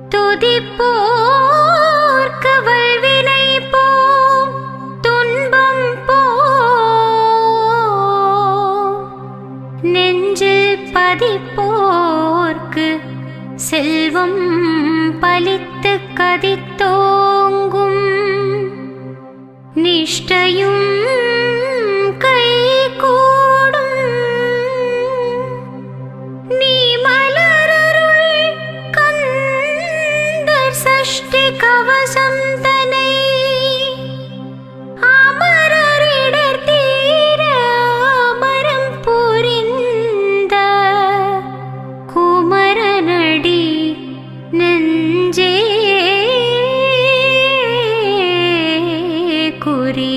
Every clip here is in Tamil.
துதிப்போர்க்கு வல்வினை போம் துன்பம் போம் நெஞ்சில் பதிப்போர்க்கு செல்வம் பலித்து கதித்தோங்கும் நிஷ்டையும் கைகூடும் நீ மலரருள் கந்தர் சஷ்டி கவசம் தனை அமரரிடர் தீர அமரம் புரிந்த குமரனடி நெஞ்சே குறி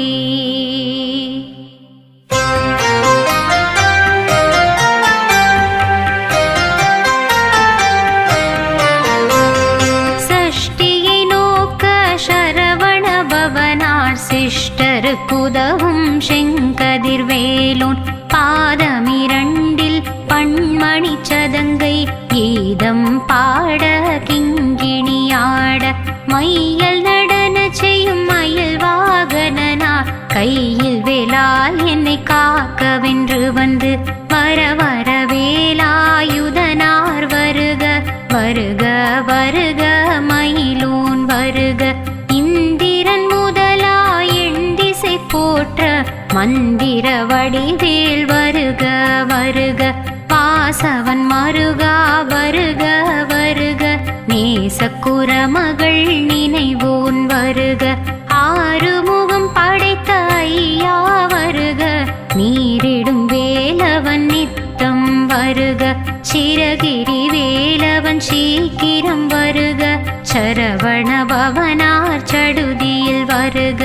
சஷ்டியை நோக்க சரவண பவனார் சிஷ்டருக்குதவும் செங்கதிர்வேலோன் பாதமிரண்டில் பண்மணி சதங்கை கீதம் பாட கிங்கிணியாட மையல் நடன செய்யும் மயில் வாகனனார் கையில் வேலால் என்னை காக்கவென்று வந்து வர வர வேலாயுதனார் வருக வருக வருக மயிலோன் வருக இந்திரன் முதலாய் எண்டிசை போற்ற மந்திர வடிவேல் வருக வருக வாசவன் மருகா வருக வருக நேசக்குற மகள் நினைவோன் வருக ஆறுமுகம் படைத்த ஐயா வருக நீரிடும் வேலவன் நித்தம் வருக சிரகிரி வேலவன் சீக்கிரம் வருக சரவண பவனார் சடுதியில் வருக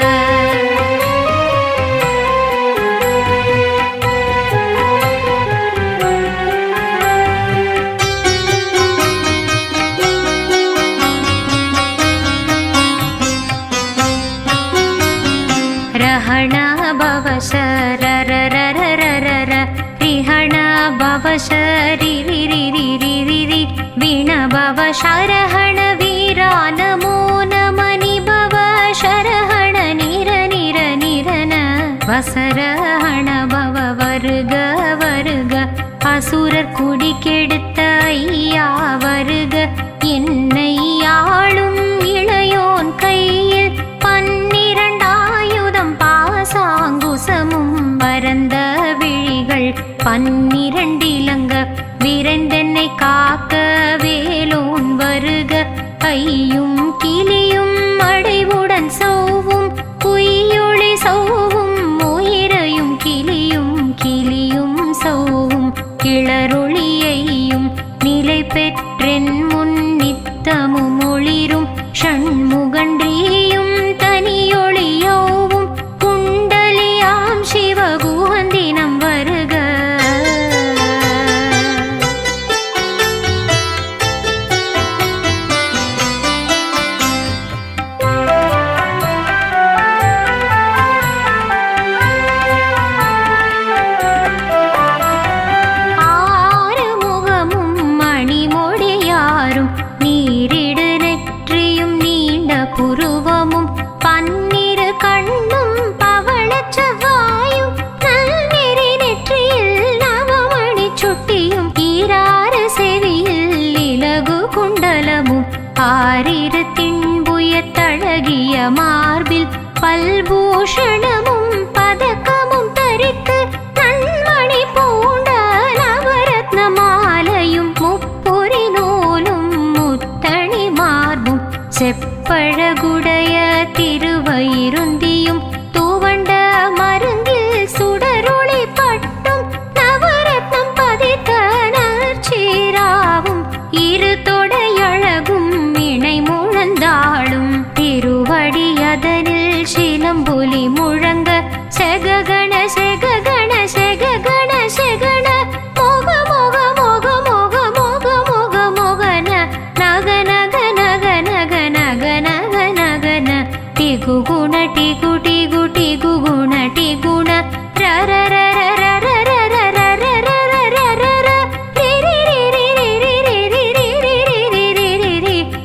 रहण भव शररररररर रिहण भव शरि रि रि रि रि रि रि वीण भव शरहण वीरा नमो नमनि भव शरहण निर निर निरन வசரஹண பவ வருக வருக அசுரர் குடி கெடுத்த ஐயா வருக என்னை ஆளும் இளையோன் கையில் பன்னிரண்டாயுதம் பாசாங்குசமும் பரந்த விழிகள் பன்னிரண்டிலங்க விரைந்தென்னை காக்க வேலோன் வருக ஐயும் கிளியும் அடைவுடன் சௌவும் பொய்யொளி சௌவும் உயிரையும் கிளியும் கிளியும் சௌவும் கிளரொளியையும் நிலை பெற்றென் முன் நித்தமும் ஒளிரும் ஷண்முகன்றியும் தனியொளியோவும் குண்டலியாம் சிவகுவந்தினம் வருக ஆறு முகமும் மணிமொழியாரும் நீரிடு நெற்றியும் நீண்ட புருவமும் பன்னிரு கண்ணும் பவளச் செவ்வாயும் நல்நெறி நெற்றியில் நவமணி சுட்டியும் ஈராறு செவியில் இலகு குண்டலமும் ஆறிரு தின்புய தழகிய மார்பில் பல்பூஷணமும் பதக்கமும் தரித்து நன்மணி பூண்ட நவரத்ன மாலையும் முப்புரி நூலும் முத்தணி மார்பும் செப்பழகுடைய திருவயிருந்தியும் தூவண்ட மருங்கில் சுடரொளி பட்டும் நவரத்னம் பதித்த நற்சீராவும் இரு தொடையழகும் இணை முழந்தாளும் திருவடி அதனில் சிலம்புலி முழங்க செககண செககண செககண செகண மோக மோக மோக மோக மோக மோக மோகன நக நக நக நக நக நக நகன டிகு குண டிகு டிகு டிகு குண டிகுண ர ர ர ர ர ர ர ர ர ர ர ர ர ர ரி ரி ரி ரி ரி ரி ரி ரி ரி ரி ரி ரி ரி ரி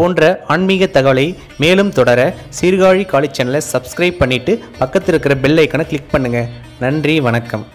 போன்ற ஆன்மீக தகவலை மேலும் தொடர சீர்காழி காலேஜ் சேனலை சப்ஸ்கிரைப் பண்ணிவிட்டு பக்கத்தில் இருக்கிற பெல் ஐக்கனை கிளிக் பண்ணுங்கள் நன்றி வணக்கம்